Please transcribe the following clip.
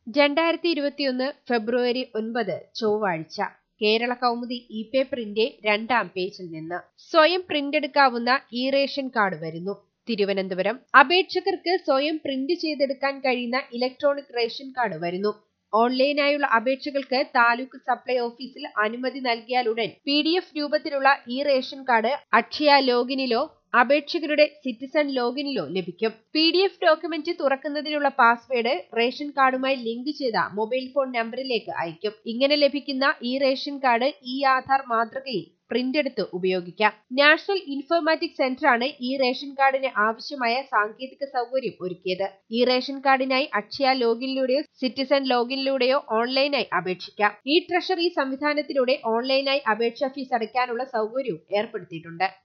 രണ്ടായിരത്തി ഇരുപത്തിയൊന്ന് ഫെബ്രുവരി ഒൻപത് ചൊവ്വാഴ്ച കേരള കൗമുദി ഇ പേപ്പറിന്റെ രണ്ടാം പേജിൽ നിന്ന് സ്വയം പ്രിന്റെടുക്കാവുന്ന ഇ റേഷൻ കാർഡ് വരുന്നു തിരുവനന്തപുരം അപേക്ഷകർക്ക് സ്വയം പ്രിന്റ് ചെയ്തെടുക്കാൻ കഴിയുന്ന ഇലക്ട്രോണിക് റേഷൻ കാർഡ് വരുന്നു ഓൺലൈനായുള്ള അപേക്ഷകൾക്ക് താലൂക്ക് സപ്ലൈ ഓഫീസിൽ അനുമതി നൽകിയാലുടൻ പി ഡി എഫ് രൂപത്തിലുള്ള ഈ റേഷൻ കാർഡ് അക്ഷയ ലോഗിനിലോ അപേക്ഷകരുടെ സിറ്റിസൺ ലോഗിനിലോ ലഭിക്കും പി ഡി എഫ് ഡോക്യുമെന്റ് തുറക്കുന്നതിനുള്ള പാസ്വേഡ് റേഷൻ കാർഡുമായി ലിങ്ക് ചെയ്ത മൊബൈൽ ഫോൺ നമ്പറിലേക്ക് അയക്കും ഇങ്ങനെ ലഭിക്കുന്ന ഈ റേഷൻ കാർഡ് ഈ ആധാർ മാതൃകയിൽ പ്രിന്റ് എടുത്ത് ഉപയോഗിക്കാം നാഷണൽ ഇൻഫോർമാറ്റിക് സെന്ററാണ് ഈ റേഷൻ കാർഡിന് ആവശ്യമായ സാങ്കേതിക സൗകര്യം ഒരുക്കിയത് ഈ റേഷൻ കാർഡിനായി അക്ഷയ ലോഗിനിലൂടെയോ സിറ്റിസൺ ലോഗിനിലൂടെയോ ഓൺലൈനായി അപേക്ഷിക്കാം ഈ ട്രഷറി സംവിധാനത്തിലൂടെ ഓൺലൈനായി അപേക്ഷാ ഫീസ് അടയ്ക്കാനുള്ള സൗകര്യവും ഏർപ്പെടുത്തിയിട്ടുണ്ട്